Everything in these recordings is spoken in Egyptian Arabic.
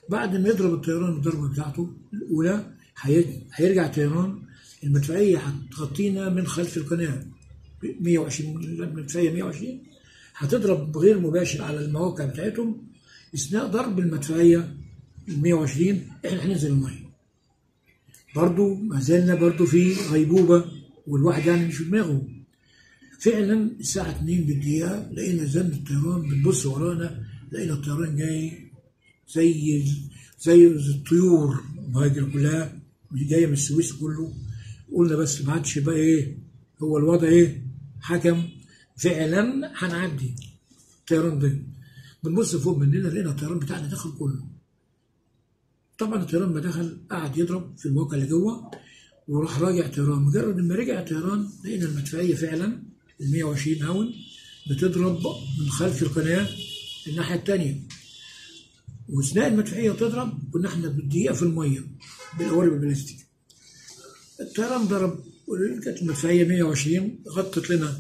بعد ما يضرب الطيران الضربه بتاعته الاولى هي- هيرجع طيران المدفعيه هتغطينا من خلف القناه 120 المدفعيه 120 هتضرب غير مباشر على المواقع بتاعتهم اثناء ضرب المدفعيه ال 120 احنا هننزل الميه برضو ما زلنا برضو في غيبوبه والواحد يعني مش في دماغه فعلا الساعة 2 بالدقيقة لقينا زن الطيران بنبص ورانا لقينا الطيران جاي زي زي الطيور مهاجرة كلها جاية من السويس كله قلنا بس ما عادش بقى ايه هو الوضع ايه حكم فعلا هنعدي الطيران ده بنبص فوق مننا لقينا الطيران بتاعنا دخل كله طبعا الطيران ما دخل قعد يضرب في المواقع اللي جوه وراح راجع طيران مجرد ما رجع طيران لقينا المدفعيه فعلا ال 120 هاون بتضرب من خلف القناه الناحيه الثانيه واثناء المدفعيه تضرب كنا احنا بالدقيقه في الميه بالقوارب البلاستيك الطيران ضرب كانت المدفعيه 120 غطت لنا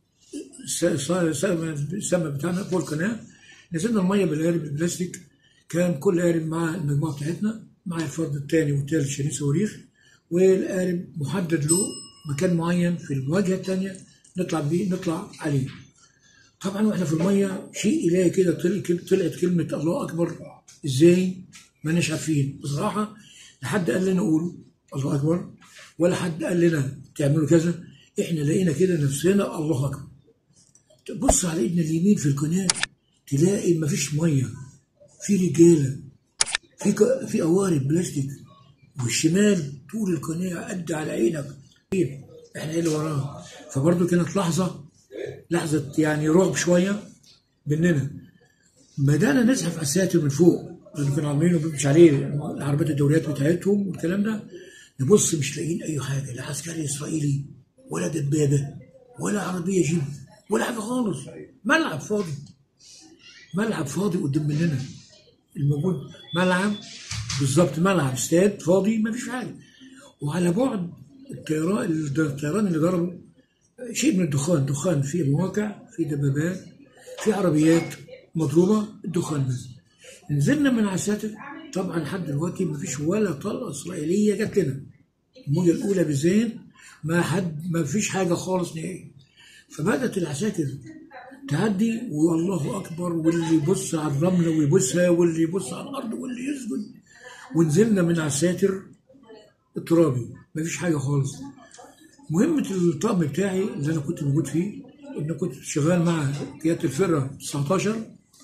السما بتاعنا فوق القناه نزلنا الميه بالقارب البلاستيك كان كل قارب مع المجموعه بتاعتنا مع الفرد الثاني والثالث شريط صواريخ والقارب محدد له مكان معين في الواجهه الثانيه نطلع بيه نطلع عليه طبعا واحنا في الميه شيء الهي كده طل- طلعت كلمه الله اكبر ازاي ماناش عارفين بصراحه لا حد قال لنا قولوا الله اكبر ولا حد قال لنا تعملوا كذا احنا لقينا كده نفسنا الله اكبر تبص على ايدنا اليمين في القناه تلاقي مفيش ميه في رجاله في ك... في قوارب بلاستيك والشمال طول القناه قد على عينك احنا ايه اللي وراه فبرضه كانت لحظه لحظه يعني رعب شويه مننا بدانا نزحف على الساتر من فوق اللي كانوا عاملينه مش عليه العربيات الدوريات بتاعتهم والكلام ده نبص مش لاقيين اي حاجه لا عسكري اسرائيلي ولا دبابه ولا عربيه جيب ولا حاجه خالص ملعب فاضي ملعب فاضي قدام مننا الموجود ملعب بالظبط ملعب استاد فاضي ما فيش حاجه وعلى بعد الطيران الطيران اللي ضربه شيء من الدخان دخان في مواقع في دبابات في عربيات مضروبه الدخان بس نزلنا من على الساتر طبعا لحد دلوقتي ما فيش ولا طلقه اسرائيليه جت لنا الموجه الاولى بالذات ما حد ما فيش حاجه خالص نهائي فبدات العساكر تعدي والله اكبر واللي يبص على الرمله ويبوسها واللي يبص على الارض واللي يسجد ونزلنا من على الساتر الترابي مفيش حاجه خالص مهمة الطقم بتاعي اللي أنا كنت موجود فيه إن كنت شغال مع قيادة الفرقة 19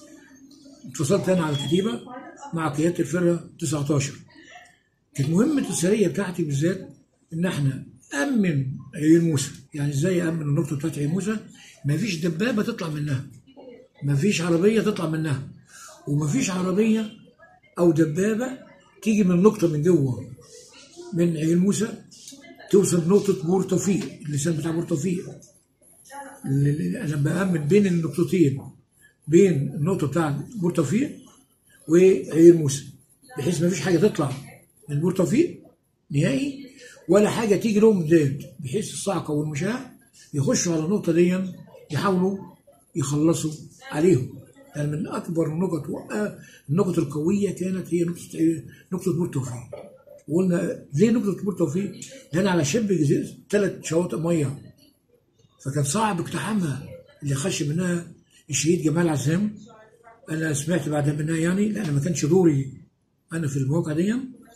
اتصلت أنا على الكتيبة مع قيادة الفرقة 19 كانت مهمة السرية بتاعتي بالذات إن إحنا أمن عيون موسى يعني إزاي أمن النقطة بتاعت عيون موسى مفيش دبابة تطلع منها مفيش عربية تطلع منها ومفيش عربية أو دبابة تيجي من نقطة من جوه من عيون موسى توصل نقطة بور توفيق اللسان بتاع بور توفيق اللي- اللي أنا بأمن بين النقطتين بين النقطة بتاع بور توفيق وعيون موسى بحيث ما فيش حاجة تطلع من بور توفيق نهائي ولا حاجة تيجي لهم جداد بحيث الصعقة والمشاة يخشوا على النقطة دي يحاولوا يخلصوا عليهم يعني من أكبر النقط وأ- النقط القوية كانت هي نقطة نقطة بور توفيق وقلنا ليه نقطة بور توفيق؟ لأن على شبه جزيرة ثلاث شواطئ مية فكان صعب اقتحامها اللي خش منها الشهيد جمال عزام أنا سمعت بعدها منها يعني لأن ما كانش دوري أنا في المواقع دي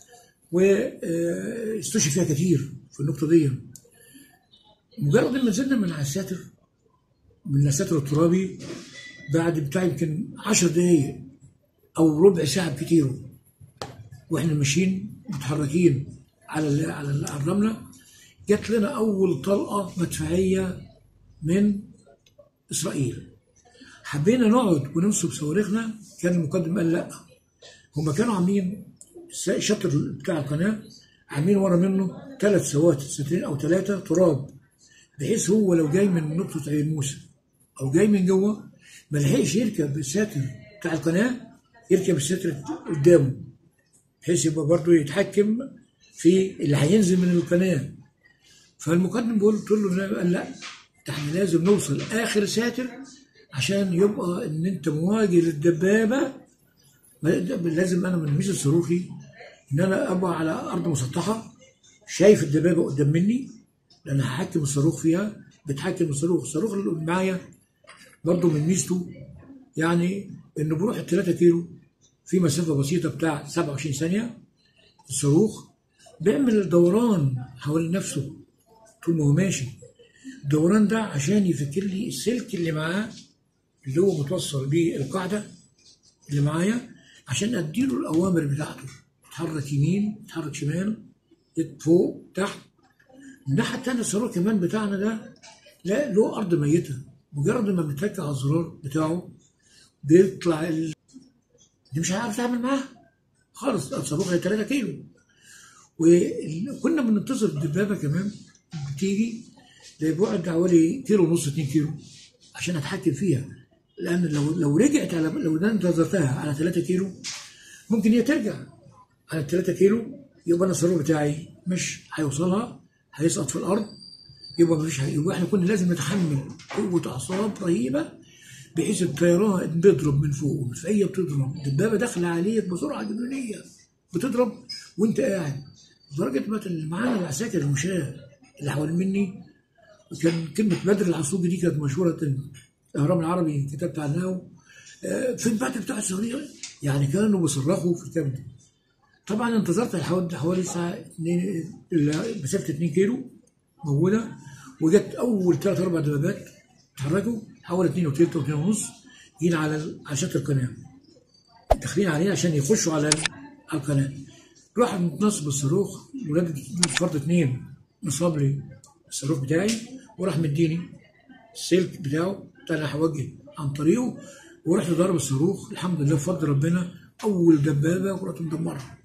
واستشهد فيها كتير في النقطة دي مجرد ما نزلنا من على الساتر من الساتر الترابي بعد بتاع يمكن 10 دقايق أو ربع ساعة كتير واحنا ماشيين متحركين على ال- على ال- على الرمله جات لنا اول طلقه مدفعيه من اسرائيل حبينا نقعد وننصب صواريخنا كان المقدم قال لا هما كانوا عاملين الس- الشط بتاع القناه عاملين ورا منه ثلاث سوات ستين او ثلاثه تراب بحيث هو لو جاي من نقطه عين موسى او جاي من جوه ما لحقش يركب الساتر بتاع القناه يركب الساتر قدامه بحيث يبقى برضه يتحكم في اللي هينزل من القناه فالمقدم بيقول قلت له لا قال لا ده احنا لازم نوصل اخر ساتر عشان يبقى ان انت مواجه للدبابه ما- لازم انا من ميزه صاروخي ان انا ابقى على ارض مسطحه شايف الدبابه قدام مني لان هحكم الصاروخ فيها بتحكم الصاروخ الصاروخ اللي معايا برضه من ميزته يعني انه بروح ال 3 كيلو في مسافه بسيطه بتاع 27 ثانيه الصاروخ بيعمل دوران حوالين نفسه طول ما هو ماشي الدوران ده عشان يفكر لي السلك اللي معاه اللي هو متوصل بالقاعده اللي معايا عشان اديله الاوامر بتاعته يتحرك يمين يتحرك شمال يت- فوق تحت الناحيه التانيه الصاروخ كمان بتاعنا ده لا له ارض ميته مجرد ما بتك على الزرار بتاعه بيطلع ال... دي مش هعرف تعمل معاها خالص الصاروخ هي 3 كيلو وكنا بننتظر الدبابه كمان بتيجي لبعد حوالي كيلو ونص 2 كيلو عشان اتحكم فيها لان لو لو رجعت على لو ده انتظرتها على 3 كيلو ممكن هي ترجع على 3 كيلو يبقى انا الصاروخ بتاعي مش هيوصلها هيسقط في الارض يبقى مفيش حاجه يبقى احنا كنا لازم نتحمل قوه اعصاب رهيبه بحيث الطيران بيضرب من فوق والمدفعيه بتضرب الدبابه داخله عليك بسرعه جنونيه بتضرب وانت قاعد لدرجه ما اللي معانا العساكر المشاة اللي حوالين مني وكان كلمه بدر العصوبي دي كانت مشهوره الاهرام العربي كتبت عنها آه، في البدر بتاع الصغير يعني كانوا بيصرخوا في الكلام ده طبعا انتظرت حوالي حوالي الساعه 2 مسافه 2 كيلو موجوده وجت اول ثلاث اربع دبابات اتحركوا حوالي 2 وثلث و2 ونص جينا على ال- على شط القناه داخلين علينا عشان يخشوا على ال- على القناه راح متنصب الصاروخ ولاد فرد اثنين نصاب لي الصاروخ بتاعي وراح مديني السلك بتاعه بتاع اللي هوجه عن طريقه ورحت ضارب الصاروخ الحمد لله بفضل ربنا اول دبابه ورحت مدمرها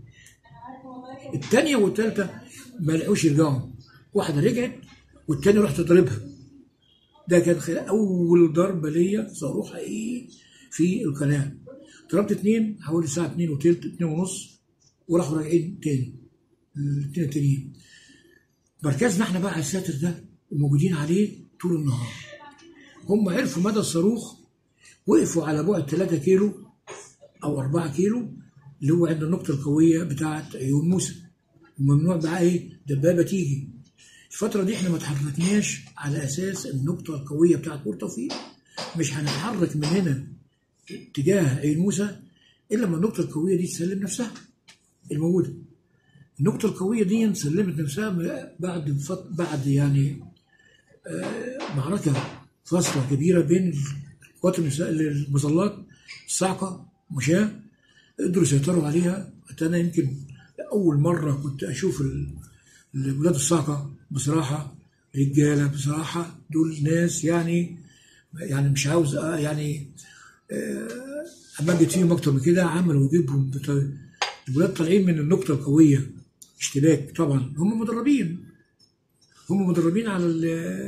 الثانيه والثالثه ما لقوش يرجعوا واحده رجعت والثانيه رحت ضاربها ده كان خلال اول ضربه ليا صاروخ حقيقي في القناه ضربت اثنين حوالي الساعه 2 وثلث 2 ونص وراحوا راجعين تاني الاثنين التانيين مركزنا احنا بقى على الساتر ده وموجودين عليه طول النهار هم عرفوا مدى الصاروخ وقفوا على بعد 3 كيلو او 4 كيلو اللي هو عند النقطه القويه بتاعه عيون موسى وممنوع بقى ايه دبابه تيجي الفتره دي احنا ما اتحركناش على اساس النقطه القويه بتاعه بور توفيق مش هنتحرك من هنا تجاه عين موسى الا لما النقطه القويه دي تسلم نفسها الموجوده النقطه القويه دي سلمت نفسها بعد فط... بعد يعني آه، معركه فاصله كبيره بين القوات المس- المظلات الصاعقه مشاة قدروا يسيطروا عليها حتى انا يمكن اول مره كنت اشوف ال- الولاد الصاعقه بصراحه رجاله بصراحه دول ناس يعني يعني مش عاوز آه، يعني آه، امجد فيهم اكتر من كده عملوا وجيبهم بط- الولاد طالعين من النقطه القويه اشتباك طبعا هم مدربين هم مدربين على ال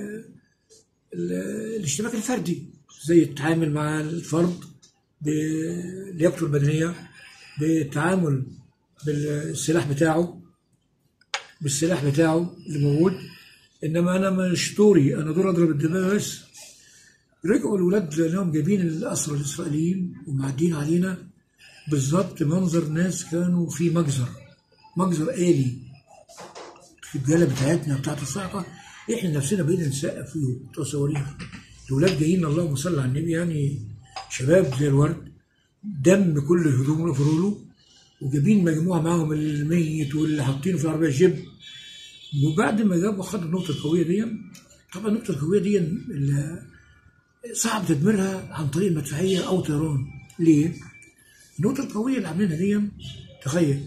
ال الاشتباك الفردي زي التعامل مع الفرد بلياقته البدنيه بالتعامل بالسلاح بتاعه بالسلاح بتاعه اللي موجود انما انا مش دوري انا دور اضرب الدماغ بس رجعوا الولاد لانهم جايبين الاسرى الاسرائيليين ومعدين علينا بالظبط منظر ناس كانوا في مجزر مجزر آلي في الجالة بتاعتنا بتاعت الصاعقة احنا نفسنا بقينا نسقف فيهم بتوع صواريخ الولاد جايين اللهم صل على النبي يعني شباب زي الورد دم كل هدومه وفروله وجايبين مجموعه معاهم الميت واللي حاطينه في العربيه جيب وبعد ما جابوا خدوا النقطه القويه دي طبعا النقطه القويه دي ال- صعب تدميرها عن طريق المدفعيه او طيران ليه؟ النقطه القويه اللي عاملينها دي تخيل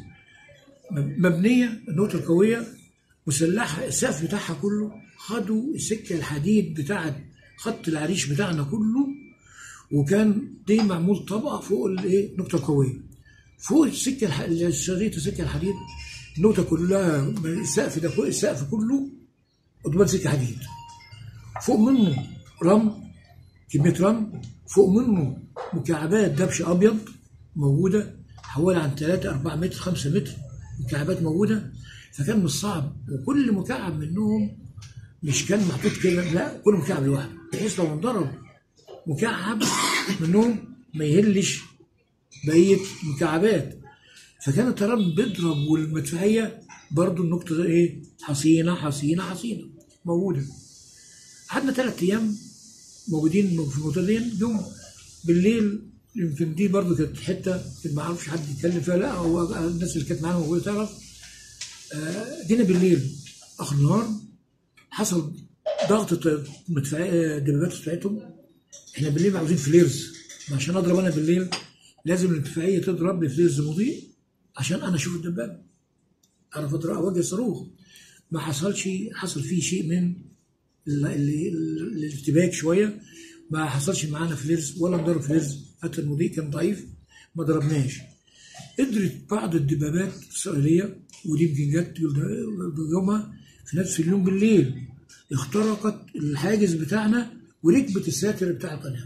مبنيه النقطه القويه مسلحه السقف بتاعها كله خدوا السكه الحديد بتاعت خط العريش بتاعنا كله وكان دي معمول طبقه فوق الايه النقطه القويه فوق السكه الح... شريط السكه الحديد النقطه كلها السقف ده فوق السقف كله قضبان سكه حديد فوق منه رمل كميه رمل فوق منه مكعبات دبش ابيض موجوده حوالي عن 3 4 متر 5 متر مكعبات موجوده فكان مش صعب وكل مكعب منهم مش كان محطوط كده لا كل مكعب لوحده بحيث لو انضرب مكعب منهم ما يهلش بقيه مكعبات فكان الطيران بيضرب والمدفعيه برضو النقطه دي ايه حصينه حصينه حصينه موجوده قعدنا ثلاث ايام موجودين في المنطقه دي يوم بالليل يمكن دي برضو كانت حته ما اعرفش حد يتكلم فيها لا هو الناس اللي كانت معانا موجوده تعرف آه، جينا بالليل اخر النهار حصل ضغط المدفعيه الدبابات بتاعتهم احنا بالليل عاوزين فليرز عشان اضرب انا بالليل لازم الانتفاعيه تضرب بفليرز مضيء عشان انا اشوف الدبابه اعرف اضرب اوجه صاروخ ما حصلش حصل فيه شيء من ال- ال- ال- الارتباك شويه ما حصلش معانا فليرز ولا نضرب فليرز حتى المضيء كان ضعيف ما ضربناش قدرت بعض الدبابات الاسرائيليه ودي يمكن جت يومها في نفس اليوم بالليل اخترقت الحاجز بتاعنا وركبت الساتر بتاع القناه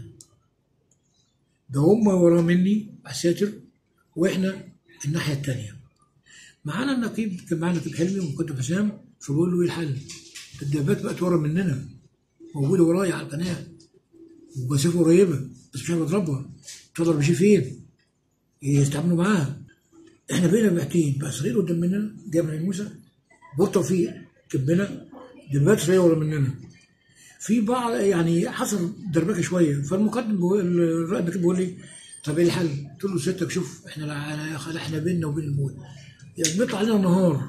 ده هم ورا مني على الساتر واحنا الناحيه الثانيه معانا النقيب كان معانا نقيب حلمي وكنت حسام فبقول له ايه الحل؟ الدبابات بقت ورا مننا موجوده ورايا على القناه ومسافه قريبه بس مش عارف اضربها تضرب شيء فين؟ يتعاملوا معاها احنا بقينا باعتين بقى اسرائيل قدام مننا جايه من موسى بور توفيق جنبنا دبابات اسرائيل ورا مننا في بعض يعني حصل دربكه شويه فالمقدم بيقول- الرائد بيقول بيقول لي طب ايه الحل؟ قلت له ستك شوف احنا لا- احنا بيننا وبين الموت يا بيطلع علينا النهار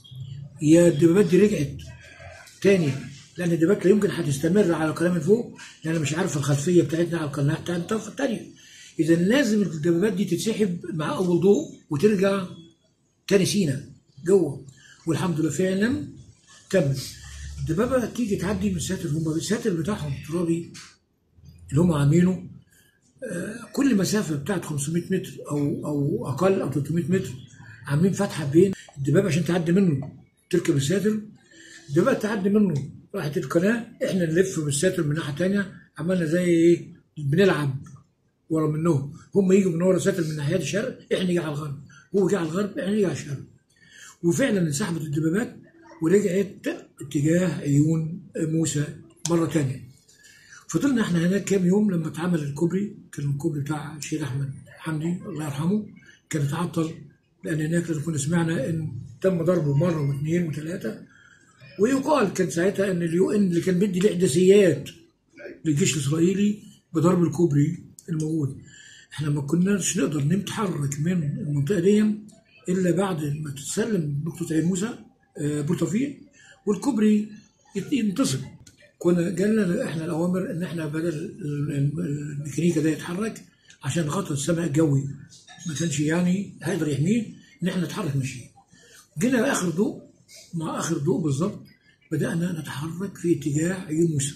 يا الدبابات دي رجعت تاني لان الدبابات لا يمكن هتستمر على القناه من فوق لان مش عارف الخلفيه بتاعتنا على القناه بتاعت الطرف الثانيه اذا لازم الدبابات دي تتسحب مع اول ضوء وترجع تاني سينا جوه والحمد لله فعلا تمت الدبابه تيجي تعدي من الساتر هم الساتر بتاعهم ترابي اللي هم عاملينه آه، كل مسافه بتاعت 500 متر او او اقل او 300 متر عاملين فتحه بين الدبابه عشان تعدي منه تركب الساتر الدبابه تعدي منه راحت القناه احنا نلف بالساتر من الناحيه الثانيه عملنا زي ايه بنلعب ورا منهم هم يجوا من ورا ساتر من ناحيه الشرق احنا نيجي على الغرب هو جه على الغرب احنا نيجي على الشرق وفعلا انسحبت الدبابات ورجعت اتجاه عيون موسى مره ثانيه فضلنا احنا هناك كام يوم لما اتعمل الكوبري كان الكوبري بتاع الشيخ احمد حمدي الله يرحمه كان اتعطل لان هناك لازم كنا سمعنا ان تم ضربه مره واثنين وثلاثه ويقال كان ساعتها ان اليو ان اللي كان بيدي الاحداثيات للجيش الاسرائيلي بضرب الكوبري الموجود احنا ما كناش نقدر نتحرك من المنطقه دي الا بعد ما تتسلم نقطه عين موسى آه، بورتوفيق والكوبري يت- ينتصب كنا جالنا احنا الاوامر ان احنا بدل ال- ال- الميكانيكا ده يتحرك عشان خاطر السماء الجوي ما كانش يعني هيقدر يحميه ان احنا نتحرك ماشيين جينا اخر ضوء مع اخر ضوء بالظبط بدانا نتحرك في اتجاه عيون موسى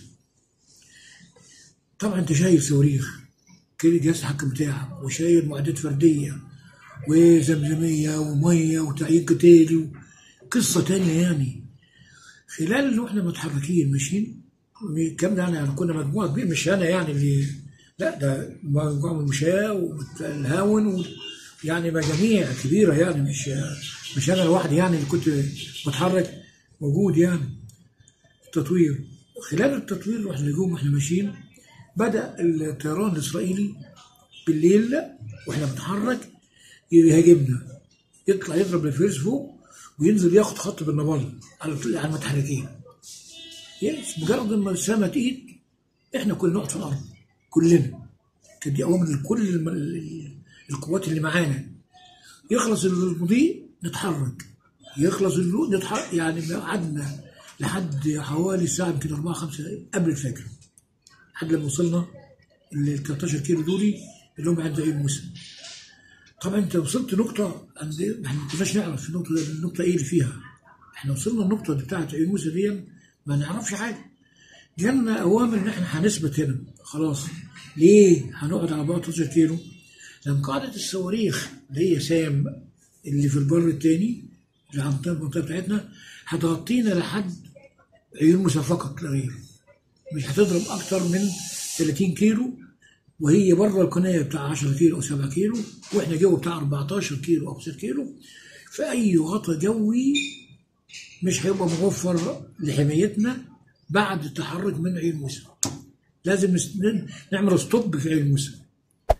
طبعا انت شايل صواريخ كده جهاز التحكم بتاعك وشايل معدات فرديه وزمزميه وميه وتعيين قتالي قصه تانية يعني خلال واحنا متحركين ماشيين كم ده يعني كنا مجموعه كبيره مش انا يعني اللي لا ده مجموعه من المشاة والهاون و يعني مجاميع كبيره يعني مش مش انا لوحدي يعني اللي كنت بتحرك موجود يعني التطوير خلال التطوير واحنا جوه واحنا ماشيين بدا الطيران الاسرائيلي بالليل واحنا بنتحرك يهاجمنا يطلع يضرب الفيرس فوق وينزل ياخد خط بالنبال على على المتحركين يس مجرد ما السما تقيد احنا كلنا نقعد في الارض كلنا كانت دي اوامر لكل الم- ال- ال- القوات اللي معانا يخلص المضيء نتحرك يخلص النور نتحرك يعني قعدنا لحد حوالي الساعه يمكن 4 5 قبل الفجر لحد لما وصلنا ال 13 كيلو دولي اللي هم عند عين موسى طبعا انت وصلت نقطه عند احنا ما كناش نعرف النقطه النقطه ايه اللي فيها احنا وصلنا النقطه دي بتاعت عين موسى دي ما نعرفش حاجه جالنا اوامر ان احنا هنثبت هنا خلاص ليه هنقعد على بعد 12 كيلو لان قاعده الصواريخ اللي هي سام اللي في البر التاني اللي عند المنطقه بتاعتنا هتغطينا لحد عيون موسى فقط لا غير مش هتضرب اكتر من 30 كيلو وهي بره القناه بتاع 10 كيلو او 7 كيلو واحنا جو بتاع 14 كيلو او 6 كيلو فاي غطا جوي مش هيبقى موفر لحمايتنا بعد التحرك من عين موسى لازم نس- ن- نعمل ستوب في عين موسى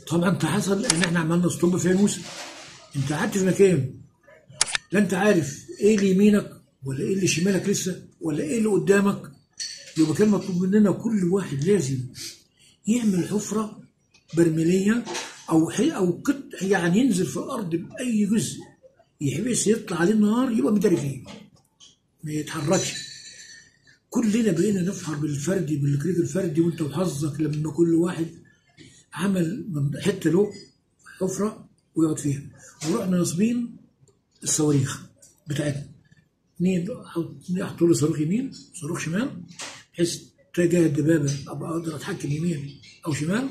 طبعا انت حصل ان احنا عملنا ستوب في موسى انت قعدت في مكان لا انت عارف ايه اللي يمينك ولا ايه اللي شمالك لسه ولا ايه اللي قدامك يبقى كان مطلوب مننا كل واحد لازم يعمل حفره برميليه او حي او قط يعني ينزل في الارض باي جزء يحبس يطلع عليه النهار يبقى مداري فيه ما يتحركش كلنا بقينا نفخر بالفردي بالكريك الفردي وانت وحظك لما كل واحد عمل من- حته له حفره ويقعد فيها ورحنا ناصبين الصواريخ بتاعتنا اثنين يحطوا لي صاروخ يمين صاروخ شمال بحيث اتجاه الدبابه ابقى اقدر اتحكم يمين او شمال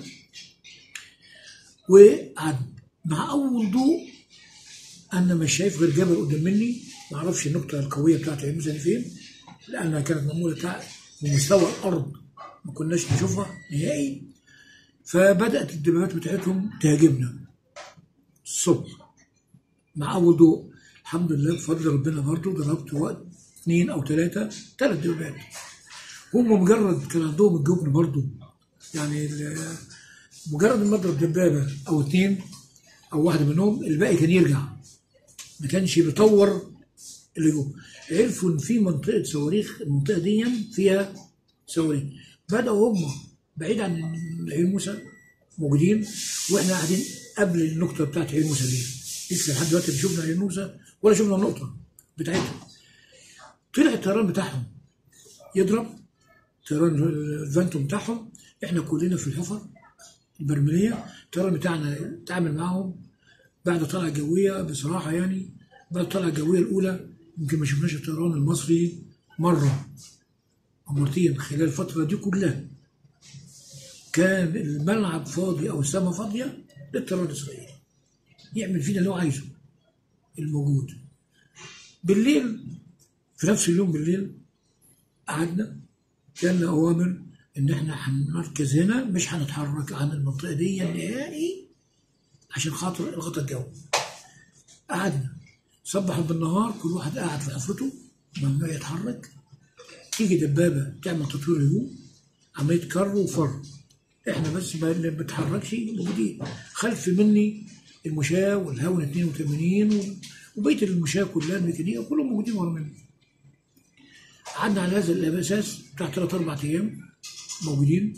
وقعد مع اول ضوء انا مش شايف غير جبل قدام مني ما اعرفش النقطه القويه بتاعت عين موسى دي فين لانها كانت معموله تحت من مستوى الارض ما كناش نشوفها نهائي فبدات الدبابات بتاعتهم تهاجمنا الصبح مع اول ضوء الحمد لله بفضل ربنا برضه ضربت وقت اثنين او ثلاثه ثلاث دبابات هم مجرد كان عندهم الجبن برضه يعني ال- مجرد ما اضرب دبابه او اثنين او واحده منهم الباقي كان يرجع ما كانش بيطور اللي جوه عرفوا ان في منطقه صواريخ المنطقه دي فيها صواريخ بداوا هم بعيد عن عين موسى موجودين واحنا قاعدين قبل النقطه بتاعت عين موسى دي لسه لحد دلوقتي لا شفنا عين موسى ولا شفنا النقطه بتاعتها طلع الطيران بتاعهم يضرب طيران الفانتوم بتاعهم احنا كلنا في الحفر البرميليه الطيران بتاعنا تعامل معاهم بعد طلعه جويه بصراحه يعني بعد الطلعه الجويه الاولى يمكن ما شفناش الطيران المصري مره او مرتين خلال الفتره دي كلها كان الملعب فاضي او السماء فاضيه للطيران الاسرائيلي يعمل فينا اللي هو عايزه الموجود بالليل في نفس اليوم بالليل قعدنا كان اوامر ان احنا هنركز هنا مش هنتحرك عن المنطقه دي نهائي عشان خاطر الغطاء الجوي قعدنا صبحوا بالنهار كل واحد قاعد في حفرته ممنوع يتحرك تيجي دبابه تعمل تطوير هجوم عمليه كر وفر احنا بس ما اللي ما بنتحركش موجودين خلف مني المشاة والهاون 82 و- وبقيه المشاة كلها الميكانيكيه كلهم موجودين ورا مني قعدنا على هذا الاساس بتاع ثلاث اربع ايام موجودين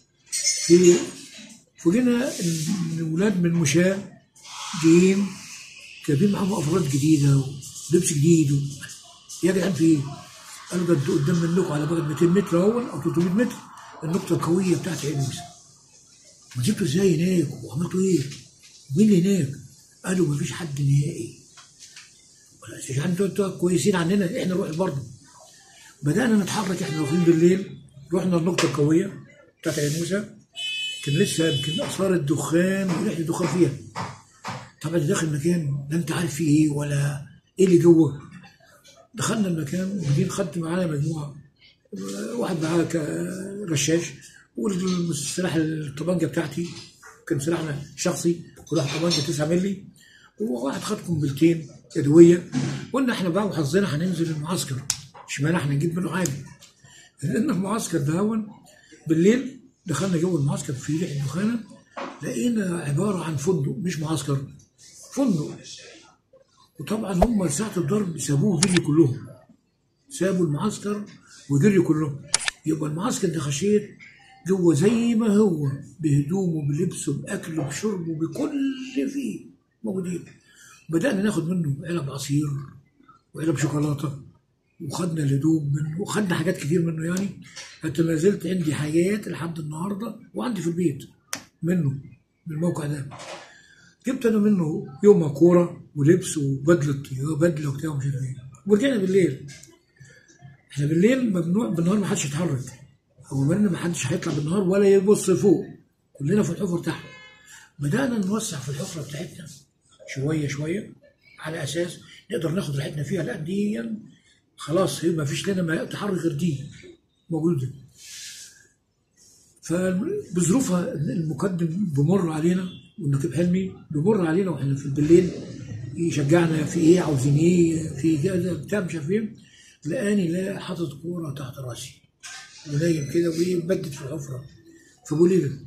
في فوجئنا ان ولاد من مشاة جايين جايبين معاهم افراد جديده ولبس جديد و... يا جدعان في ايه؟ قالوا ده انتوا قدام منكم على بعد 200 متر اهون او 300 متر النقطه القويه بتاعت عين موسى ما جبتوا ازاي هناك وعملتوا ايه؟ مين اللي هناك؟ قالوا مفيش حد نهائي ولا مفيش حد انتوا انتوا كويسين عننا احنا نروح برضه بدانا نتحرك احنا واقفين بالليل رحنا النقطه القويه بتاعت عين موسى كان لسه يمكن اثار الدخان وريحه الدخان فيها طبعا داخل مكان لا انت عارف فيه ايه ولا ايه اللي جوه دخلنا المكان وبعدين خدت معانا مجموعه واحد معاه ك- رشاش والسلاح الطبنجه بتاعتي كان سلاحنا شخصي كل واحد طبنجه 9 مللي وواحد خد قنبلتين يدويه قلنا احنا بقى وحظنا هننزل المعسكر اشمعنى احنا نجيب منه عادي لان المعسكر ده بالليل دخلنا جوه المعسكر في ريحه دخانه لقينا عباره عن فندق مش معسكر فندق وطبعا هم ساعة الضرب سابوه جري كلهم سابوا المعسكر وجري كلهم يبقى المعسكر ده خشيت جوه زي ما هو بهدومه بلبسه باكله بشربه بكل فيه موجودين بدأنا ناخد منه علب عصير وعلب شوكولاتة وخدنا الهدوم منه وخدنا حاجات كتير منه يعني حتى ما زلت عندي حاجات لحد النهارده وعندي في البيت منه من الموقع ده جبت انا منه يوم كوره ولبس وبدله طياره بدله وبتاع ومش عارف ايه ورجعنا بالليل احنا بالليل ممنوع بالنهار ما حدش يتحرك او مرنا ما حدش هيطلع بالنهار ولا يبص فوق كلنا في الحفر تحت بدانا نوسع في الحفره بتاعتنا شويه شويه على اساس نقدر ناخد راحتنا فيها لان دي خلاص هي ما فيش لنا ما تحرك غير دي موجوده فبظروفها المقدم بمر علينا والنقيب حلمي بمر علينا واحنا في بالليل يشجعنا في ايه عاوزين ايه في كذا بتاع مش عارف ايه لقاني لا حاطط كوره تحت راسي ونايم كده وبدت في الحفره فبقول لي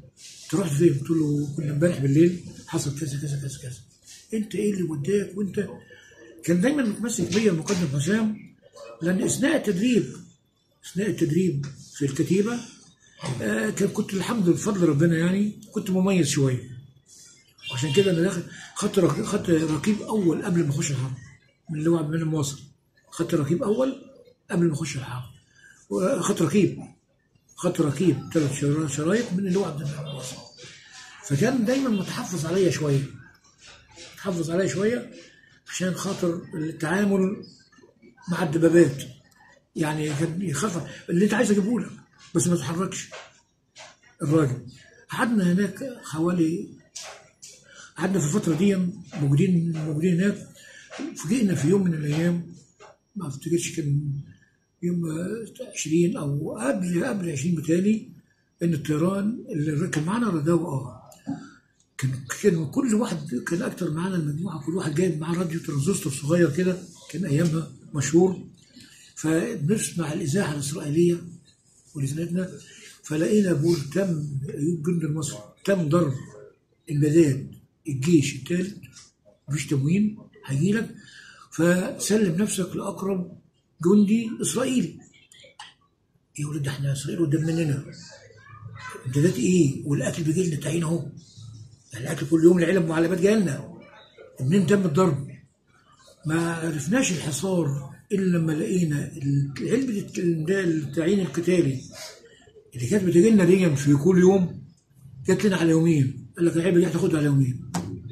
انت رحت فين؟ قلت له كنا امبارح بالليل حصل كذا كذا كذا كذا انت ايه اللي وداك وانت كان دايما متمسك بيا المقدم حسام لان اثناء التدريب اثناء التدريب في الكتيبه آه كان كنت الحمد لله بفضل ربنا يعني كنت مميز شويه وعشان كده انا داخل خدت رق- خدت رقيب اول قبل ما اخش الحرب من اللي هو عبد المنعم واصل خدت رقيب اول قبل ما اخش الحرب خدت رقيب خدت رقيب ثلاث شرا- شرايط من اللي هو عبد المنعم واصل فكان دايما متحفظ عليا شويه متحفظ عليا شويه عشان خاطر التعامل مع الدبابات يعني كان يخاف اللي انت عايز اجيبه لك بس ما تتحركش الراجل قعدنا هناك حوالي قعدنا في الفترة دي موجودين موجودين هناك فوجئنا في يوم من الأيام ما افتكرش كان يوم آه، 20 أو قبل قبل 20 بتالي إن الطيران اللي كان معانا راداو اه كان كان كل واحد كان أكتر معانا المجموعة كل واحد جايب معاه راديو ترانزستور صغير كده كان أيامها مشهور فبنسمع الإذاعة الإسرائيلية ولسانتنا فلقينا بقول تم أيوب جندي مصر تم ضرب امدادات الجيش الثالث مفيش تموين هيجي لك فسلم نفسك لاقرب جندي اسرائيلي يا ولد ده احنا اسرائيل قدام مننا امدادات ايه والاكل بيجي لنا تعيين اهو يعني الاكل كل يوم العلب معلبات جايه لنا منين تم الضرب ما عرفناش الحصار الا لما لقينا علبه التعيين القتالي اللي كانت بتجي لنا دي في كل يوم جات لنا على يومين قال لك العلبه دي هتاخدها على يومين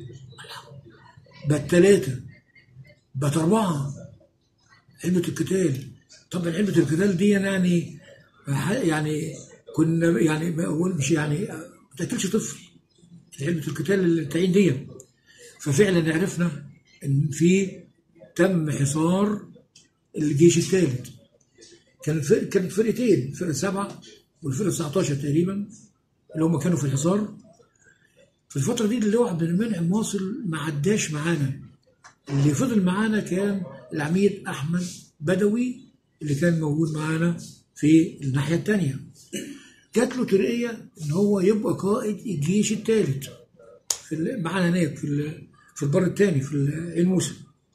بقت ثلاثه بقت اربعه علبه القتال طبعا علبه القتال دي يعني يعني كنا يعني بقول مش يعني ما تاكلش طفل علبه القتال التعيين دي ففعلا عرفنا ان في تم حصار الجيش الثالث كان فرق كانت فرقتين فرقه سبعه والفرقه 19 تقريبا اللي هم كانوا في الحصار في الفتره دي اللي هو عبد المنعم واصل ما عداش معانا اللي فضل معانا كان العميد احمد بدوي اللي كان موجود معانا في الناحيه الثانيه جات له ترقيه ان هو يبقى قائد الجيش الثالث في معانا هناك في في البر الثاني في عين موسى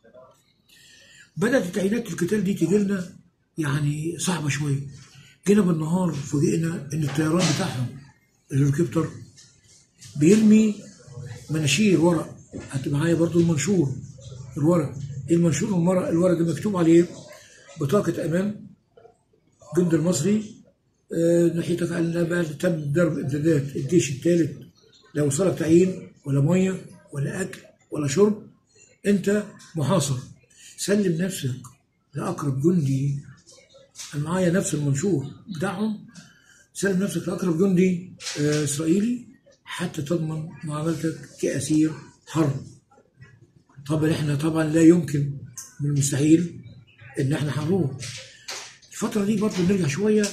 بدات تعيينات القتال دي تجي لنا يعني صعبه شويه جينا بالنهار فوجئنا ان الطيران بتاعهم الهليكوبتر بيرمي مناشير ورق حتى معايا برضو المنشور الورق المنشور الورق الورق ده مكتوب عليه بطاقة أمان جند المصري آه ناحيتك على تم ضرب امدادات الجيش الثالث لا وصلك تعيين ولا مية ولا أكل ولا شرب أنت محاصر سلم نفسك لأقرب جندي أنا معايا نفس المنشور بتاعهم سلم نفسك لأقرب جندي آه إسرائيلي حتى تضمن معاملتك كأسير حرب طبعا احنا طبعا لا يمكن من المستحيل ان احنا هنروح الفترة دي برضه نرجع شوية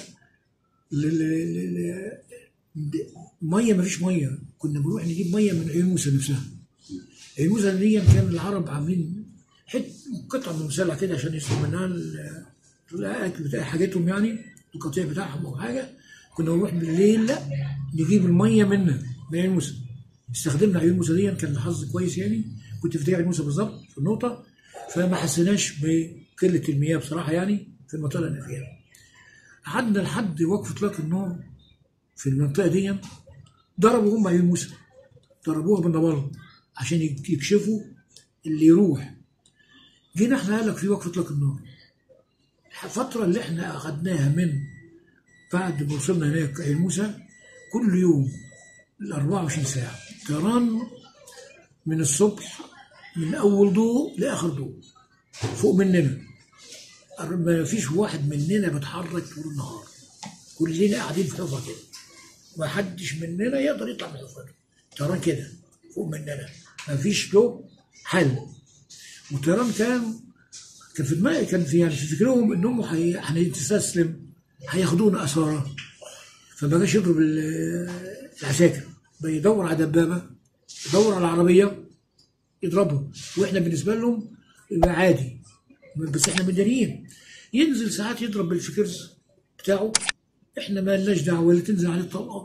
لل مية مفيش مية كنا بنروح نجيب مية من عيون موسى نفسها عيون موسى دي كان العرب عاملين حته قطعة من مسلح كده عشان يسلموا منها الاكل بتاع حاجتهم يعني القطيع بتاعهم او حاجة كنا نروح بالليل لا نجيب المية منها من عين موسى استخدمنا عيون موسى دي كان حظ كويس يعني كنت في عين موسى بالظبط في النقطة فما حسيناش بقلة المياه بصراحة يعني في المنطقة اللي أنا فيها قعدنا لحد وقف إطلاق النار في المنطقة دي ضربوا هم عيون موسى ضربوها بالنبال عشان يكشفوا اللي يروح جينا احنا قال لك في وقف إطلاق النار الفترة اللي احنا أخدناها من بعد ما وصلنا هناك عين موسى كل يوم ال 24 ساعة طيران من الصبح من أول ضوء لآخر ضوء فوق مننا ما فيش واحد مننا بيتحرك طول النهار كلنا قاعدين في حفرة كده ما حدش مننا يقدر يطلع من حفرته طيران كده فوق مننا ما فيش له حل والطيران كان كان في دماغي كان في يعني في فكرهم انهم هنستسلم هياخدونا اسارى فما جاش يضرب العساكر بيدور على دبابه يدور على عربيه يضربهم واحنا بالنسبه لهم عادي بس احنا مدنيين ينزل ساعات يضرب بالفكرز بتاعه احنا ما لناش دعوه ولا تنزل عليه الطلقه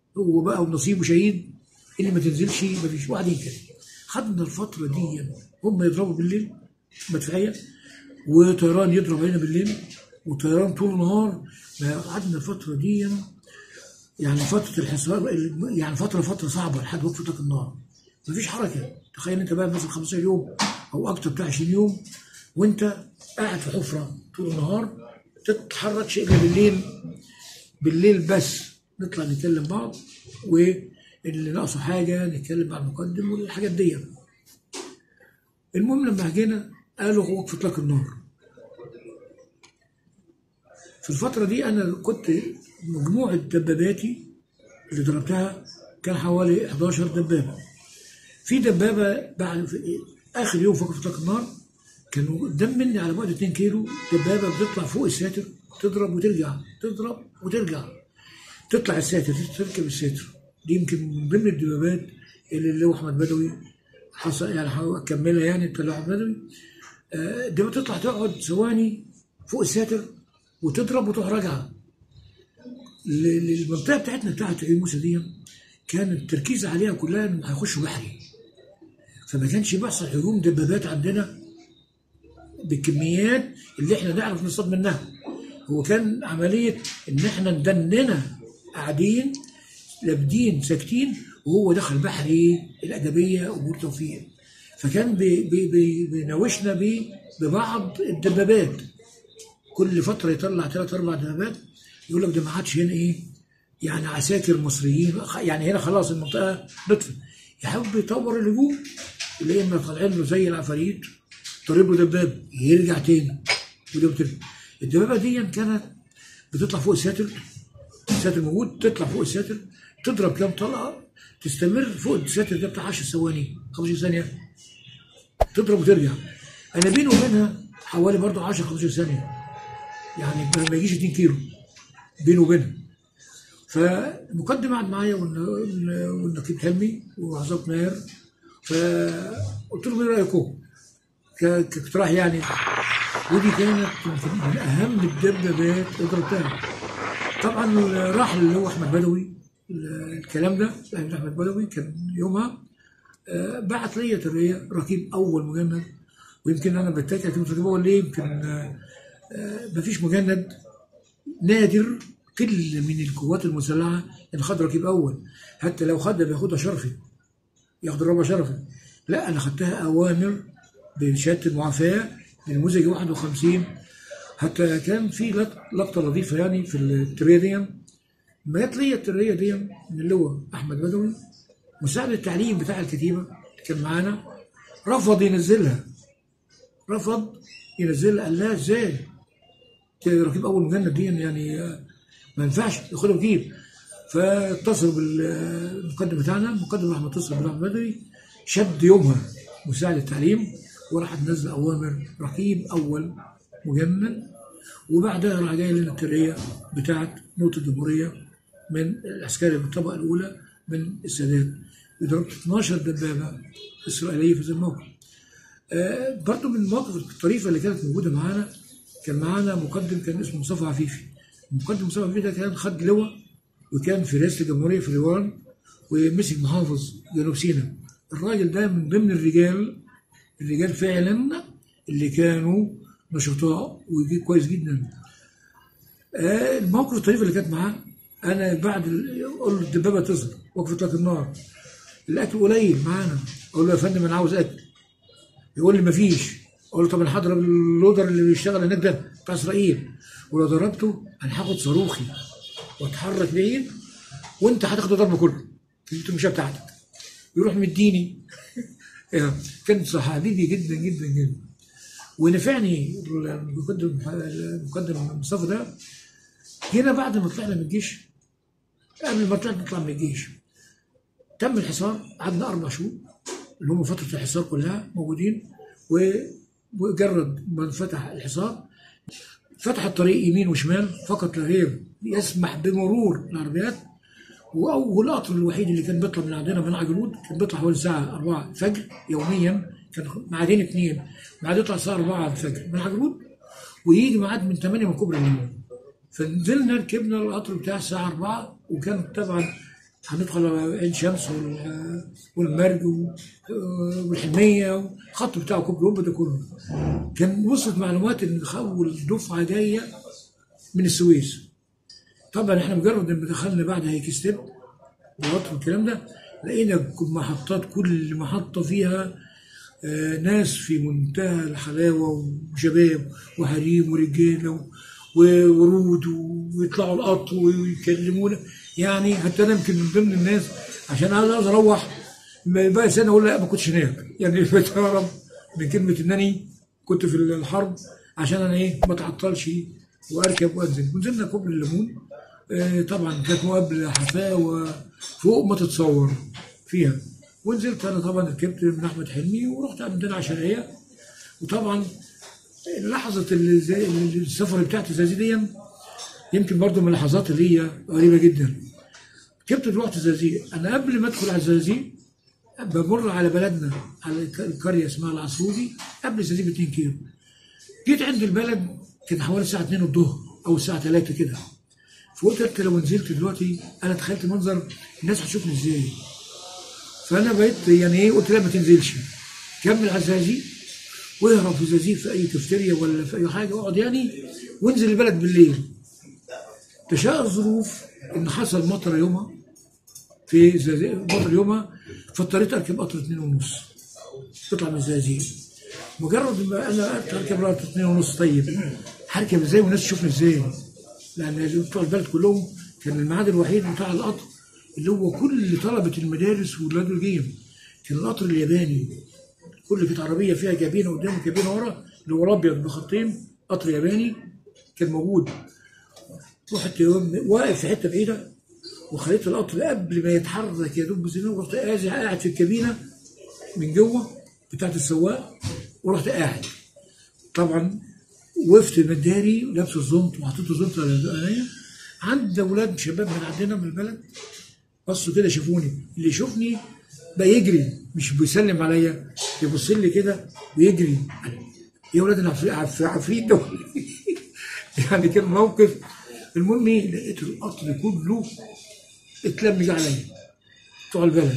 هو بقى ونصيبه شهيد اللي ما تنزلش ما فيش وبعدين كده خدنا الفتره دي هم يضربوا بالليل مدفعيه وطيران يضرب علينا بالليل وطيران طول النهار ما قعدنا الفتره دي يعني فتره الحصار يعني فتره فتره صعبه لحد وقت فتره النار مفيش حركه تخيل انت بقى مثلا 15 يوم او اكتر بتاع 20 يوم وانت قاعد في حفره طول النهار تتحركش الا بالليل بالليل بس نطلع نكلم بعض واللي ناقصه حاجه نتكلم مع المقدم والحاجات دي المهم لما جينا قالوا وقف اطلاق النار في الفتره دي انا كنت مجموعه دباباتي اللي ضربتها كان حوالي 11 دبابه في دبابه بعد في اخر يوم فوق اطلاق النار كانوا قدام مني على بعد 2 كيلو دبابه بتطلع فوق الساتر تضرب وترجع تضرب وترجع تطلع الساتر تركب الساتر دي يمكن من ضمن الدبابات اللي اللي هو احمد بدوي حصل يعني اكملها يعني طلع احمد بدوي آه، دي بتطلع تقعد ثواني فوق الساتر وتضرب وتروح راجعه ل- للمنطقه بتاعتنا بتاعت عيون موسى دي كان التركيز عليها كلها انهم هيخشوا بحري فما كانش بيحصل هجوم دبابات عندنا بالكميات اللي احنا نعرف نصطاد منها هو كان عمليه ان احنا ندننا قاعدين لابدين ساكتين وهو دخل بحري الادبيه امور توفيق فكان بي بي بي بيناوشنا بي ببعض الدبابات كل فتره يطلع ثلاث اربع دبابات يقول لك ده ما عادش هنا ايه يعني عساكر مصريين يعني هنا خلاص المنطقه نطفت يحب يطور الهجوم اللي اما طالعين له زي العفاريت طالب له دباب يرجع تاني وده بترجع الدبابه دي كانت بتطلع فوق الساتر الساتر موجود تطلع فوق الساتر تضرب كام طلقه تستمر فوق الساتر ده بتاع 10 ثواني 15 ثانيه تضرب وترجع انا بيني وبينها حوالي برضه 10 15 ثانيه يعني ما يجيش 2 كيلو بيني وبينها فالمقدم قعد معايا والن- والنقيب حلمي وعزاب ماهر فقلت لهم ايه رايكم؟ ك- كاقتراح يعني ودي كانت يمكن من اهم الدبابات اللي ضربتها طبعا راح اللي هو احمد بدوي ال- الكلام ده لأن احمد بدوي كان يومها آه، بعت لي تربيه رقيب اول مجند ويمكن انا بتاكد كلمه رقيب اول ليه يمكن آه، آه، مفيش مجند نادر قله من القوات المسلحه اللي خد رقيب اول حتى لو خدها بياخدها شرفي ياخد الرابع شرفي لا انا خدتها اوامر بشهاده المعافاه لنموذج 51 حتى كان في لق- لقطه لطيفه يعني في التريه دي ما جت لي التريه دي من اللي هو احمد بدوي مساعد التعليم بتاع الكتيبه اللي كان معانا رفض ينزلها رفض ينزلها قال لها ازاي ركيب اول مجند دي يعني آه، ما ينفعش ياخدها ركيب فاتصل بالمقدم بتاعنا المقدم راح متصل بالاحمد بدوي شد يومها مساعد التعليم وراح تنزل اوامر رقيب اول مجند وبعدها راح جاي لنا الترقيه بتاعت نقطه الجمهوريه من العسكري بالطبقه الاولى من السادات ضربت 12 دبابه اسرائيليه في ذا الموقف. آه برضو من المواقف الطريفه اللي كانت موجوده معانا كان معانا مقدم كان اسمه مصطفى عفيفي. المقدم مصطفى عفيفي ده كان خد لواء وكان في رئاسه الجمهوريه في اليوان ومسك محافظ جنوب سيناء. الراجل ده من ضمن الرجال الرجال فعلا اللي كانوا نشطاء وكويس جدا. آه الموقف الطريف اللي كانت معاه انا بعد ال- اقول له الدبابه تظهر وقفت لك النار الاكل قليل معانا اقول له يا فندم انا عاوز اكل يقول لي مفيش اقول له طب انا هضرب اللودر اللي بيشتغل هناك ده بتاع اسرائيل ولو ضربته انا هاخد صاروخي واتحرك بعيد وانت هتاخد الضرب كله في التمشيه بتاعتك يروح مديني يعني كان صح حبيبي جدا جدا جدا ونفعني المقدم المقدم مصطفى ده هنا بعد ما طلعنا من الجيش قبل ما طلعنا نطلع من الجيش تم الحصار قعدنا اربع شهور اللي هم فتره الحصار كلها موجودين و- ومجرد ما فتح الحصار فتح الطريق يمين وشمال فقط لا غير يسمح بمرور العربيات واول قطر الوحيد اللي كان بيطلع من عندنا من عجلود كان بيطلع حوالي الساعه 4 الفجر يوميا كان ميعادين اثنين ميعاد يطلع الساعه 4 الفجر من عجلود ويجي ميعاد من 8 من كوبري الليمون فنزلنا ركبنا القطر بتاع الساعه 4 وكان طبعا هندخل على عين شمس وال- والمرج و- والحلميه والخط بتاع كوبري الأوبا ده كله كان وصلت معلومات ان اول دفعه جايه من السويس طبعا احنا مجرد ما دخلنا بعد هيك ستيب والقطر والكلام ده لقينا كل محطات كل محطه فيها آه، ناس في منتهى الحلاوه وشباب وحريم ورجاله و- وورود ويطلعوا القطر ويكلمونا يعني حتى انا يمكن من ضمن الناس عشان انا عايز اروح بقى سنه اقول لا ما كنتش هناك يعني بتهرب من كلمه انني كنت في الحرب عشان انا ايه ما اتعطلش واركب وانزل ونزلنا كوبري الليمون آه، طبعا كانت مقابله حفاوه فوق ما تتصور فيها ونزلت انا طبعا ركبت من احمد حلمي ورحت عندنا عشريه وطبعا لحظه اللي زي اللي السفر بتاعتي زي دي يمكن برضو من اللحظات اللي هي غريبه جدا ركبت رحت زقازيق انا قبل ما ادخل على الزقازيق بمر على بلدنا على الك- القريه اسمها العصفوري قبل الزقازيق ب 2 كيلو جيت عند البلد كان حوالي الساعه 2 الظهر او الساعه 3 كده فقلت انت لو نزلت دلوقتي انا تخيلت منظر الناس هتشوفني ازاي فانا بقيت يعني ايه قلت لا ما تنزلش كمل على الزقازيق واهرب في الزقازيق في اي كافتيريا ولا في اي حاجه اقعد يعني وانزل البلد بالليل تشاء الظروف ان حصل مطر يومها في الزقازيق مطر يومها فاضطريت اركب قطر اتنين ونص تطلع من الزقازيق مجرد ما انا اركب قطر اتنين ونص طيب هركب ازاي والناس تشوفني ازاي لان بتوع البلد كلهم كان الميعاد الوحيد بتاع القطر اللي هو كل طلبه المدارس واولاد الجيم كان القطر الياباني كل كانت عربيه فيها كابينه قدام وكابينه ورا اللي هو الابيض بخطين قطر ياباني كان موجود رحت يوم واقف في حته بعيده وخليت القطر قبل ما يتحرك يا دوب بزنان ورحت قاعد قاعد في الكابينه من جوه بتاعت السواق ورحت قاعد طبعا وقفت مداري لابس الزنط وحطيت الزنط على العينيا عند اولاد شباب من عندنا من البلد بصوا كده شافوني اللي يشوفني بقى يجري مش بيسلم عليا يبص لي كده ويجري يا ولاد العفريت عف- عفريت ده يعني كان موقف المهم ايه لقيت القطر كله اتلم جه عليا بتوع البلد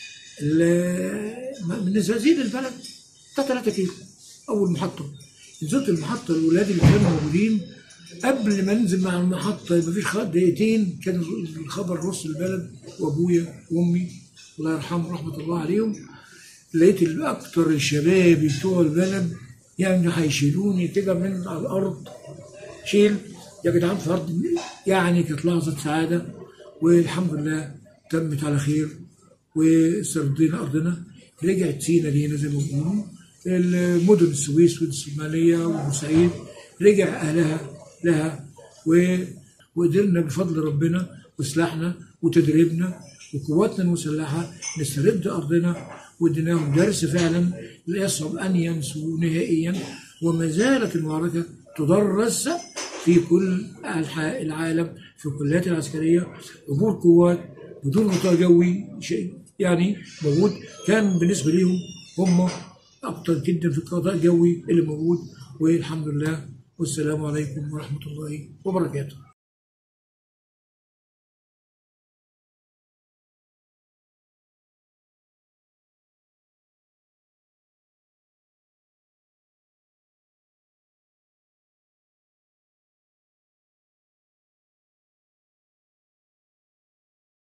ال- من الزقازيق للبلد بتاع 3 كيلو اول محطه نزلت المحطه الولاد اللي كانوا موجودين قبل ما انزل مع المحطه مفيش خ- دقيقتين كان الخبر وصل البلد وابويا وامي الله يرحمه رحمه الله عليهم لقيت اكتر الشباب بتوع البلد يعني هيشيلوني كده من على الارض شيل يا جدعان في ارض يعني كانت لحظه سعاده والحمد لله تمت على خير واستردينا ارضنا رجعت سينا لينا زي ما بيقولوا المدن السويس والاسماعيليه وبورسعيد رجع اهلها لها و... وقدرنا بفضل ربنا وسلاحنا وتدريبنا وقواتنا المسلحه نسترد ارضنا واديناهم درس فعلا لا يصعب ان ينسوا نهائيا وما زالت المعركه تدرس في كل انحاء العالم في الكليات العسكريه عبور قوات بدون غطاء جوي شيء يعني موجود كان بالنسبه ليهم هم اكتر جدا في الغطاء الجوي اللي موجود والحمد لله والسلام عليكم ورحمه الله وبركاته